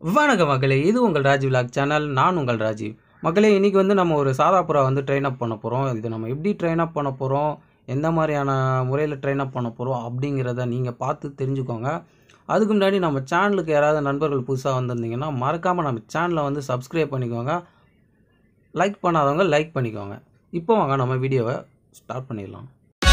வணக்கம் மக்களே இது உங்கள் ராஜீவ் விலாக் சேனல் நான் உங்கள் ராஜீவ் மக்களே இன்றைக்கி வந்து நம்ம ஒரு சாதா புறா வந்து ட்ரெயின் அப் பண்ண போகிறோம் இது நம்ம எப்படி ட்ரெயின் அப் பண்ண போகிறோம் எந்த மாதிரியான முறையில் ட்ரெயின் அப் பண்ண போகிறோம் அப்படிங்கிறத நீங்கள் பார்த்து தெரிஞ்சுக்கோங்க அதுக்கு முன்னாடி நம்ம சேனலுக்கு யாராவது நண்பர்கள் புதுசாக வந்திருந்தீங்கன்னா மறக்காமல் நம்ம சேனலை வந்து சப்ஸ்கிரைப் பண்ணிக்கோங்க லைக் பண்ணாதவங்க லைக் பண்ணிக்கோங்க இப்போ வாங்க நம்ம வீடியோவை ஸ்டார்ட் பண்ணிடலாம்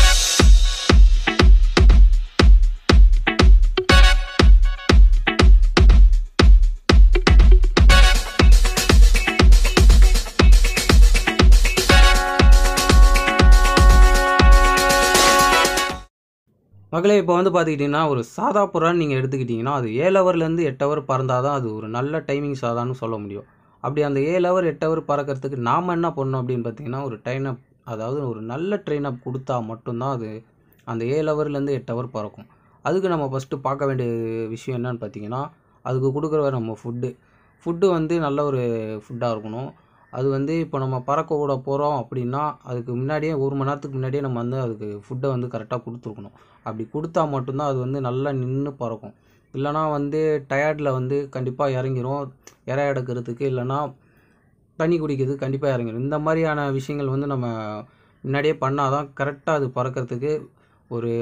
மகளே இப்போ வந்து பார்த்துக்கிட்டிங்கன்னா ஒரு சாதா புறான்னு நீங்கள் எடுத்துக்கிட்டிங்கன்னா அது ஏழு ஹவர்லேருந்து எட்டு ஹவர் பறந்தால் தான் அது ஒரு நல்ல டைமிங் சாதான்னு சொல்ல முடியும் அப்படி அந்த ஏழு ஹவர் எட்டு ஹவர் பறக்கிறதுக்கு நாம் என்ன பண்ணணும் அப்படின்னு பார்த்தீங்கன்னா ஒரு ட்ரெயின் அப் அதாவது ஒரு நல்ல ட்ரெயின் அப் கொடுத்தா மட்டும்தான் அது அந்த ஏழு ஹவர்லேருந்து எட்டு ஹவர் பறக்கும் அதுக்கு நம்ம ஃபஸ்ட்டு பார்க்க வேண்டிய விஷயம் என்னன்னு பார்த்தீங்கன்னா அதுக்கு கொடுக்குற நம்ம ஃபுட்டு ஃபுட்டு வந்து நல்ல ஒரு ஃபுட்டாக இருக்கணும் அது வந்து இப்போ நம்ம பறக்க விட போகிறோம் அப்படின்னா அதுக்கு முன்னாடியே ஒரு மணி நேரத்துக்கு முன்னாடியே நம்ம வந்து அதுக்கு ஃபுட்டை வந்து கரெக்டாக கொடுத்துருக்கணும் அப்படி கொடுத்தா மட்டும்தான் அது வந்து நல்லா நின்று பறக்கும் இல்லைனா வந்து டயர்டில் வந்து கண்டிப்பாக இறங்கிரும் இற எடுக்கிறதுக்கு இல்லைனா தண்ணி குடிக்கிறதுக்கு கண்டிப்பாக இறங்கிடும் இந்த மாதிரியான விஷயங்கள் வந்து நம்ம முன்னாடியே பண்ணால் தான் கரெக்டாக அது பறக்கிறதுக்கு ஒரு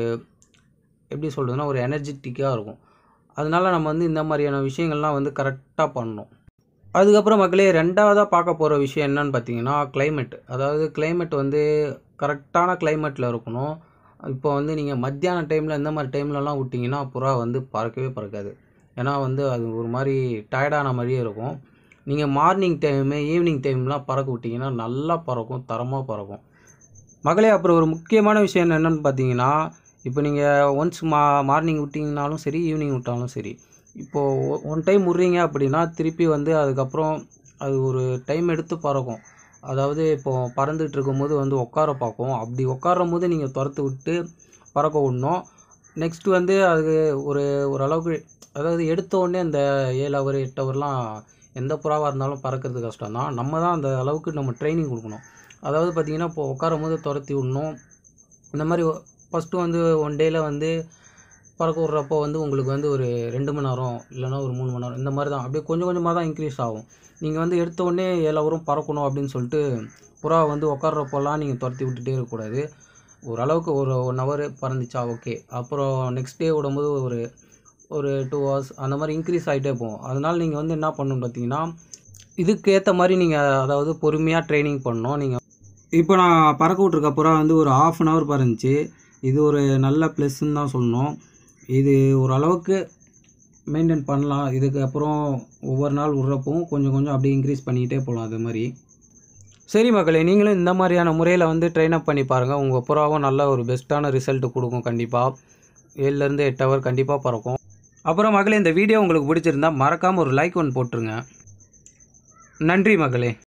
எப்படி சொல்கிறதுனா ஒரு எனர்ஜெட்டிக்காக இருக்கும் அதனால நம்ம வந்து இந்த மாதிரியான விஷயங்கள்லாம் வந்து கரெக்டாக பண்ணணும் அதுக்கப்புறம் மக்களே ரெண்டாவதாக பார்க்க போகிற விஷயம் என்னன்னு பார்த்தீங்கன்னா climate அதாவது climate வந்து கரெக்டான கிளைமேட்டில் இருக்கணும் இப்போ வந்து நீங்கள் மத்தியான டைமில் இந்த மாதிரி டைம்லலாம் விட்டிங்கன்னா புறா வந்து பறக்கவே பறக்காது ஏன்னா வந்து அது ஒரு மாதிரி டயர்டான மாதிரியே இருக்கும் நீங்கள் மார்னிங் டைமு ஈவினிங் டைம்லாம் பறக்க விட்டிங்கன்னா நல்லா பறக்கும் தரமாக பறக்கும் மகளே அப்புறம் ஒரு முக்கியமான விஷயம் என்னென்னு பார்த்தீங்கன்னா இப்போ நீங்கள் ஒன்ஸ் மா மார்னிங் விட்டிங்கனாலும் சரி ஈவினிங் விட்டாலும் சரி இப்போது ஒன் டைம் விட்றீங்க அப்படின்னா திருப்பி வந்து அதுக்கப்புறம் அது ஒரு டைம் எடுத்து பறக்கும் அதாவது இப்போது பறந்துட்டு இருக்கும்போது வந்து உட்கார பார்க்கும் அப்படி உட்காரும் போது நீங்கள் துரத்து விட்டு பறக்க விடணும் நெக்ஸ்ட் வந்து அது ஒரு ஓரளவுக்கு அதாவது எடுத்த உடனே அந்த ஏழு ஹவர் எட்டு ஹவர்லாம் எந்த புறாவாக இருந்தாலும் பறக்கிறது கஷ்டம் தான் நம்ம தான் அந்த அளவுக்கு நம்ம ட்ரைனிங் கொடுக்கணும் அதாவது பார்த்திங்கன்னா இப்போ உட்காரும் போது துரத்தி விடணும் இந்த மாதிரி ஃபஸ்ட்டு வந்து ஒன் டேயில் வந்து பறக்க விட்றப்போ வந்து உங்களுக்கு வந்து ஒரு ரெண்டு மணி நேரம் இல்லைனா ஒரு மூணு மணி நேரம் இந்த மாதிரி தான் அப்படியே கொஞ்சம் கொஞ்சமாக தான் இன்க்ரீஸ் ஆகும் நீங்கள் வந்து எடுத்த உடனே ஏழு ஹவரும் பறக்கணும் அப்படின்னு சொல்லிட்டு புறா வந்து உட்கார்றப்போலாம் நீங்கள் துரத்தி விட்டுட்டே இருக்கக்கூடாது ஓரளவுக்கு ஒரு ஒன் ஹவர் பறந்துச்சா ஓகே அப்புறம் நெக்ஸ்ட் டே விடும்போது ஒரு ஒரு டூ ஹவர்ஸ் அந்த மாதிரி இன்க்ரீஸ் ஆகிட்டே போகும் அதனால் நீங்கள் வந்து என்ன பண்ணணும்னு பார்த்தீங்கன்னா இதுக்கு ஏற்ற மாதிரி நீங்கள் அதாவது பொறுமையாக ட்ரைனிங் பண்ணணும் நீங்கள் இப்போ நான் பறக்க விட்ருக்க புறா வந்து ஒரு ஆஃப் அன் ஹவர் பறந்துச்சு இது ஒரு நல்ல ப்ளஸ்ன்னு தான் சொல்லணும் இது ஓரளவுக்கு மெயின்டைன் பண்ணலாம் இதுக்கு அப்புறம் ஒவ்வொரு நாள் விட்றப்பவும் கொஞ்சம் கொஞ்சம் அப்படியே இன்க்ரீஸ் பண்ணிக்கிட்டே போகலாம் அது மாதிரி சரி மக்களே நீங்களும் இந்த மாதிரியான முறையில் வந்து ட்ரெயின் அப் பண்ணி பாருங்கள் உங்கள் புறாவும் நல்ல ஒரு பெஸ்ட்டான ரிசல்ட் கொடுக்கும் கண்டிப்பாக ஏழுலேருந்து எட்டு ஹவர் கண்டிப்பாக பறக்கும் அப்புறம் மகளே இந்த வீடியோ உங்களுக்கு பிடிச்சிருந்தா மறக்காமல் ஒரு லைக் ஒன்று போட்டுருங்க நன்றி மகளே